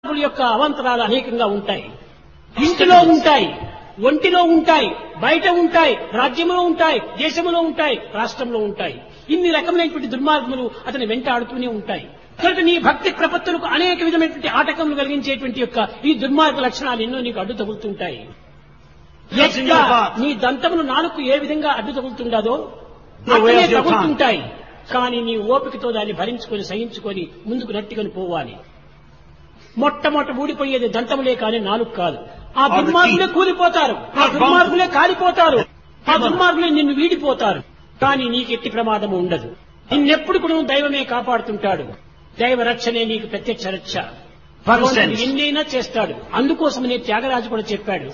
దుర్మార్గుల యొక్క అవంతరాలు అనేకంగా ఉంటాయి ఇంటిలో ఉంటాయి ఒంటిలో ఉంటాయి బయట ఉంటాయి రాజ్యంలో ఉంటాయి దేశంలో ఉంటాయి రాష్ట్రంలో ఉంటాయి ఇన్ని రకమైనటువంటి దుర్మార్గములు అతని వెంటాడుతూనే ఉంటాయి కనుక నీ భక్తి ప్రపత్తులకు అనేక విధమైనటువంటి ఆటకములు కలిగించేటువంటి యొక్క ఈ దుర్మార్గ లక్షణాలు ఎన్నో నీకు అడ్డు తగులుతుంటాయి ఎట్లా నీ దంతమును నాలుగు ఏ విధంగా అడ్డు తగులుతుండదో No way అట్లనే of your tongue. తగులుతుంటాయి కానీ నీ ఓపికతో దాన్ని భరించుకొని సహించుకొని ముందుకు నట్టుకొని పోవాలి మొట్టమొదట ఊడిపోయేది దంతములే కానీ నాలుగు కాదు ఆ Or the దుర్మార్గులే teeth. కూలిపోతారు ఆ Not దుర్మార్గులే కాలిపోతారు ఆ Never. దుర్మార్గులే నిన్ను వీడిపోతారు కానీ నీకు ఎట్టి ప్రమాదము ఉండదు నిన్నెప్పుడు కూడా దైవమే కాపాడుతుంటాడు దైవ రక్షణే నీకు ప్రత్యక్ష రక్ష భగవంతుడు sense. ఎన్నైనా చేస్తాడు అందుకోసమనే త్యాగరాజు కూడా చెప్పాడు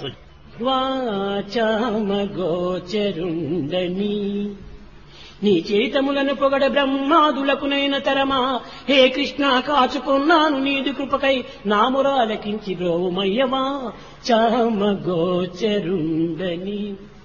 వాచామగోచరుండని నీ చరితములను పొగడ బ్రహ్మాదులకునైన తరమా హే కృష్ణ కాచుకున్నాను నీది కృపకై నామురాలకించి బ్రోమయ్యవా చామగోచరుండని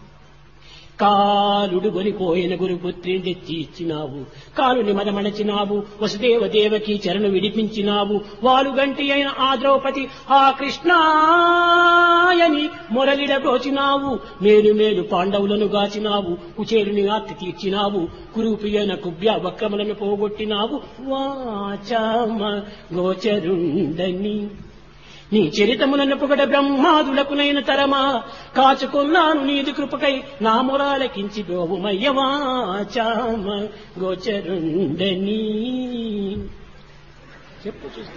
కాలుడు గొనిపోయిన గురుపుత్రిని తెచ్చి ఇచ్చినావు కాలుని మదమణచినావు వసుదేవ దేవకి చరణు విడిపించినావు వాలుగంటి అయిన ఆ ద్రౌపది ఆ కృష్ణాయని మొరలిడబ్రోచినావు మేలు మేలు పాండవులను గాచినావు కుచేరుని ఆర్తి తీర్చినావు కురూపి అయిన కుబ్య వక్రములను పోగొట్టినావు వాచామ గోచరుండని నీ చరితములను పొగడ బ్రహ్మాదులకునైన తరమా కాచుకున్నాను నీది కృపకై నా మురాలకించి గోవుమయ్యవాచామ గోచరుండని చెప్పు చూస్తా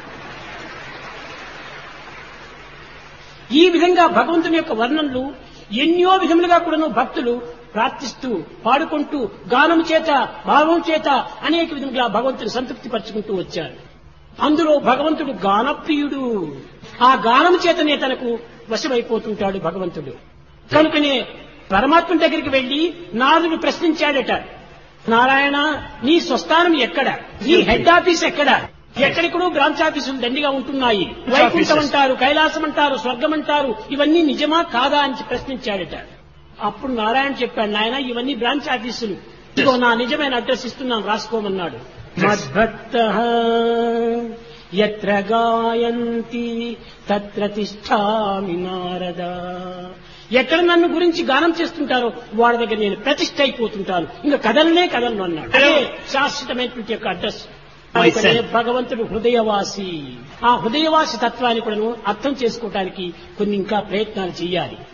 ఈ విధంగా భగవంతుని యొక్క వర్ణనలు ఎన్నో విధములుగా కూడాను భక్తులు ప్రార్థిస్తూ పాడుకుంటూ గానం చేత భావం చేత అనేక విధములుగా భగవంతుని సంతృప్తి పరుచుకుంటూ వచ్చారు అందులో భగవంతుడు గానప్రియుడు ఆ గానం చేతనే తనకు వశమైపోతుంటాడు భగవంతుడు కనుకనే పరమాత్మ దగ్గరికి వెళ్లి నారదుడు ప్రశ్నించాడట నారాయణ నీ స్వస్థానం ఎక్కడ నీ హెడ్ ఆఫీస్ ఎక్కడ ఎక్కడికడో బ్రాంచ్ ఆఫీసులు దండిగా ఉంటున్నాయి వైకుంఠం అంటారు కైలాసం అంటారు స్వర్గం అంటారు ఇవన్నీ నిజమా కాదా అని ప్రశ్నించాడట అప్పుడు నారాయణ చెప్పాడు నాయన ఇవన్నీ బ్రాంచ్ ఆఫీసులు ఇదిగో నా నిజమైన అడ్రస్ ఇస్తున్నాను రాసుకోమన్నాడు మద్భక్త ఎత్ర గాయంతి తత్ర తిష్టామి నారద ఎక్కడ నన్ను గురించి గానం చేస్తుంటారో వాళ్ళ దగ్గర నేను ప్రతిష్ట అయిపోతుంటాను ఇంకా కదలనే కదలను అన్నాడు అదే శాశ్వతమైనటువంటి యొక్క అడ్రస్ My son. అందుకనే భగవంతుడు హృదయవాసి ఆ హృదయవాసి తత్వాన్ని కూడా అర్థం చేసుకోవటానికి కొన్ని ఇంకా ప్రయత్నాలు చేయాలి